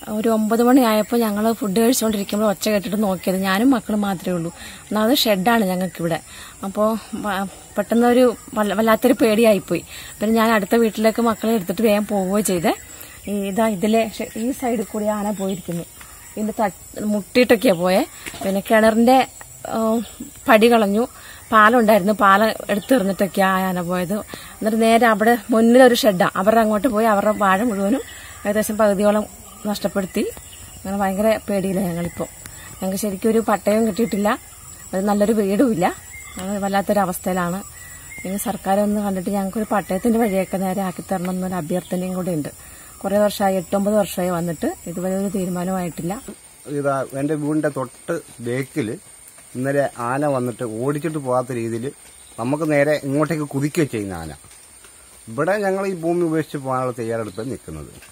ഒരു ഒമ്പത് മണിയായപ്പോൾ ഞങ്ങൾ ഫുഡ് കഴിച്ചുകൊണ്ടിരിക്കുമ്പോൾ ഒച്ച കേട്ടിട്ട് നോക്കിയത് ഞാനും മക്കളും മാത്രമേ ഉള്ളൂ ഒന്നാമത് ഷെഡാണ് ഞങ്ങൾക്കിവിടെ അപ്പോൾ പെട്ടെന്ന് ഒരു വല്ല- വല്ലാത്തൊരു പേടിയായിപ്പോയി പിന്നെ ഞാൻ അടുത്ത വീട്ടിലേക്ക് മക്കളെ എടുത്തിട്ട് വേഗം പോവുകയോ ചെയ്തേ ഈ ഇതാ ഇതിലെ ഷെ- ഈ സൈഡിൽ കൂടി ആന പോയിരിക്കുന്നു ഇതിന്റെ തട്ട് മുട്ടിയിട്ടൊക്കെയാ പോയെ പിന്നെ കിണറിന്റെ ആ, പടി കളഞ്ഞു പാലുണ്ടായിരുന്നു പാല എടുത്തെറിഞ്ഞിട്ടൊക്കെയാ ആ ആന പോയത് എന്നിട്ട് നേരെ അവിടെ മുന്നിലൊരു ഷെഡാണ് അവരുടെ അങ്ങോട്ട് പോയി അവരുടെ വാഴ മുഴുവനും ഏകദേശം പകുതിയോളം നഷ്ടപ്പെടുത്തി അങ്ങനെ ഭയങ്കര പേടിയില്ല ഞങ്ങളിപ്പോൾ ഞങ്ങൾക്ക് ശരിക്കും ഒരു പട്ടയവും കിട്ടിയിട്ടില്ല ഒരു നല്ലൊരു വീടുമില്ല ഞങ്ങൾ വല്ലാത്തൊരു അവസ്ഥയിലാണ് ഇനി സർക്കാർ ഒന്ന് കണ്ടിട്ട് ഞങ്ങൾക്കൊരു പട്ടയത്തിന്റെ വഴിയൊക്കെ നേരെ ആക്കി തരണം എന്നൊരു അഭ്യർത്ഥനയും കൂടെ ഉണ്ട് കുറേ വർഷമായി എട്ടൊമ്പത് വർഷമായി വന്നിട്ട് ഇതുവരെ ഒരു തീരുമാനമായിട്ടില്ല ഇതാ എൻ്റെ വീടിൻ്റെ തൊട്ട് ബേക്കിൽ ഇന്നലെ ആന വന്നിട്ട് ഓടിച്ചിട്ട് പോകാത്ത രീതിയിൽ നമുക്ക് നേരെ ഇങ്ങോട്ടേക്ക് കുതിക്കുകയും ചെയ്യുന്ന ആന ഇവിടെ ഞങ്ങൾ ഈ ഭൂമി ഉപേക്ഷിച്ച് പോകാനുള്ള തയ്യാറെടുപ്പ് നിൽക്കുന്നത്